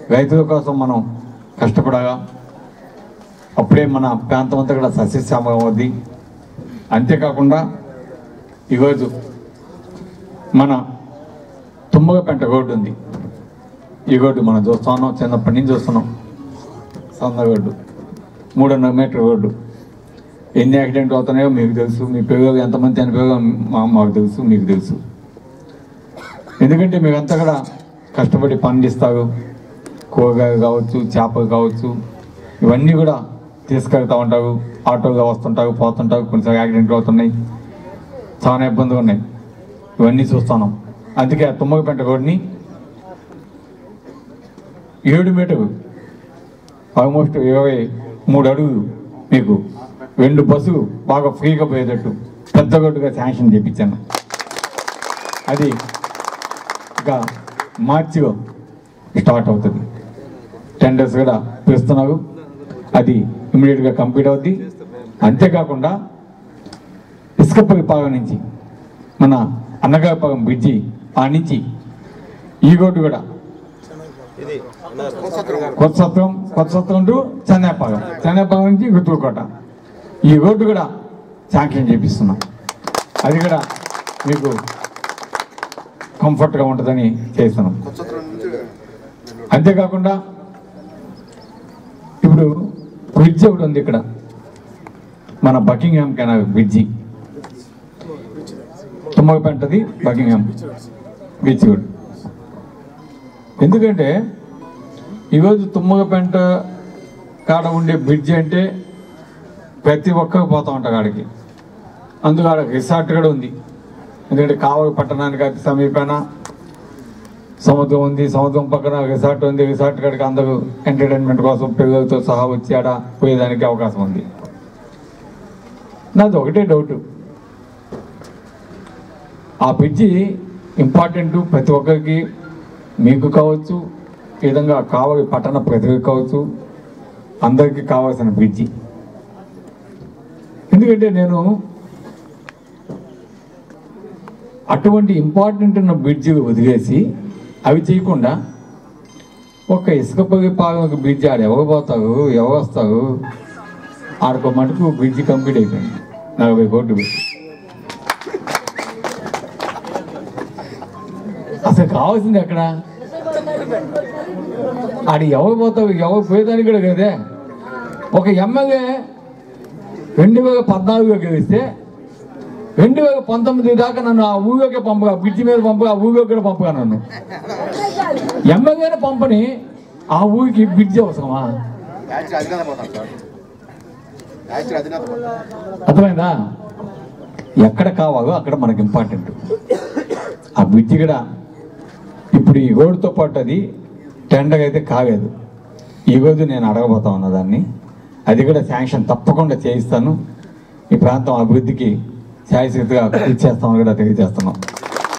రైతుల కోసం మనం కష్టపడగా అప్పుడే మన ప్రాంతం అంతా కూడా సస్యశ్యామలం అవుద్ది అంతేకాకుండా ఈరోజు మన తుమ్మగపెంట రోడ్డు ఉంది ఈ రోడ్డు మనం చూస్తున్నాం చిన్నప్పటి నుంచి చూస్తున్నాం సొందగొడ్డు మూడున్నర మీటర్ రోడ్డు ఎన్ని యాక్సిడెంట్ అవుతున్నాయో మీకు తెలుసు మీ పిల్లలు ఎంతమంది చనిపోయో మా మాకు తెలుసు మీకు తెలుసు ఎందుకంటే మీరంతా కూడా కష్టపడి పండిస్తారు కూరగాయలు కావచ్చు చేపలు కావచ్చు ఇవన్నీ కూడా తీసుకెళ్తూ ఉంటారు ఆటోగా వస్తుంటారు పోతుంటారు కొన్నిసార్లు యాక్సిడెంట్లు అవుతున్నాయి చాలా ఇబ్బందులు ఉన్నాయి ఇవన్నీ చూస్తున్నాం అందుకే ఆ తుమ్మగపెంట రోడ్ని ఏడు మీటరు ఆల్మోస్ట్ ఇరవై మూడు అడుగులు మీకు రెండు బస్సులు బాగా ఫ్రీగా పోయేటట్టు పెద్ద రోడ్డుగా శాంక్షన్ చేయించాను అది ఇక మార్చిలో స్టార్ట్ అవుతుంది టెండర్స్ కూడా పిలుస్తున్నారు అది ఇమీడియట్గా కంప్లీట్ అవుద్ది అంతేకాకుండా ఇసుకపల్లి పాలెం నుంచి మన అన్నగారిపాలెం బ్రిడ్జి ఆ నుంచి ఈ రోడ్డు కూడా కొత్త సత్రం కొత్త సత్రం టు చెన్నైపాలెం చెన్నైపాలెం నుంచి గుత్తూరుకోట ఈ రోడ్డు కూడా శాంక్షన్ చేపిస్తున్నాం అది కూడా మీకు కంఫర్ట్గా ఉంటుందని చేస్తున్నాం అంతేకాకుండా ఇప్పుడు బ్రిడ్జ్ ఒకటి ఉంది ఇక్కడ మన బకింగ్హామ్ కెనాల్ బ్రిడ్జి తుమ్మగపెంటది బకింగ్హామ్ బీచ్ రోడ్ ఎందుకంటే ఈరోజు తుమ్మగపెంట కాడ ఉండే బ్రిడ్జ్ అంటే ప్రతి ఒక్కరు పోతా ఉంటారు ఆడికి అందులో ఆడ రిసార్ట్ కూడా ఉంది ఎందుకంటే కావలి పట్టణానికి అతి సమీపాన సముద్రం ఉంది సముద్రం పక్కన రిసార్ట్ ఉంది రిసార్ట్ కాడికి అందరూ ఎంటర్టైన్మెంట్ కోసం పిల్లలతో సహా వచ్చి ఆడ పోయేదానికి అవకాశం ఉంది నాది ఒకటే డౌట్ ఆ బ్రిడ్జి ఇంపార్టెంట్ ప్రతి ఒక్కరికి మీకు కావచ్చు ఈ విధంగా కావలి పట్టణ ప్రజలకు కావచ్చు అందరికీ కావాల్సిన బ్రిడ్జి ఎందుకంటే నేను అటువంటి ఇంపార్టెంట్ ఉన్న బ్రిడ్జిలు వదిలేసి అవి చేయకుండా ఒక ఇసుక పొగి పాలనకు బ్రిడ్జి ఆడ ఎవరు పోతారు ఎవరు వస్తారు ఆడకు మటుకు బ్రిడ్జి కంప్లీట్ అయిపోయింది నలభై కోట్లు పెట్టి అసలు కావాల్సింది ఎక్కడ ఆడ ఎవరు పోతావు ఎవరు పోయేదానికి కూడా కదే ఒక ఎమ్మెల్యే రెండు వేల పద్నాలుగులో గెలిస్తే రెండు వేల పంతొమ్మిది దాకా నన్ను ఆ ఊరిలోకే పంపగా బ్రిడ్జి మీద పంపగా ఆ ఊరిలో కూడా పంపగా నన్ను ఎమ్మెల్యేనే పంపని ఆ ఊరికి బ్రిడ్జి అవసరమా యాక్చువల్ అధినేత పోతాం సార్ యాక్చువల్ అధినేత పోతాం అర్థమైందా ఎక్కడ కావాలో అక్కడ మనకి ఇంపార్టెంట్ ఆ బ్రిడ్జి కూడా ఇప్పుడు ఈ రోడ్డుతో పాటు అది టెండర్ అయితే కాలేదు ఈరోజు నేను అడగబోతా ఉన్నా దాన్ని అది కూడా శాంక్షన్ తప్పకుండా చేయిస్తాను ఈ ప్రాంతం అభివృద్ధికి శాయశక్తిగా కృషి చేస్తామని కూడా తెలియజేస్తున్నాం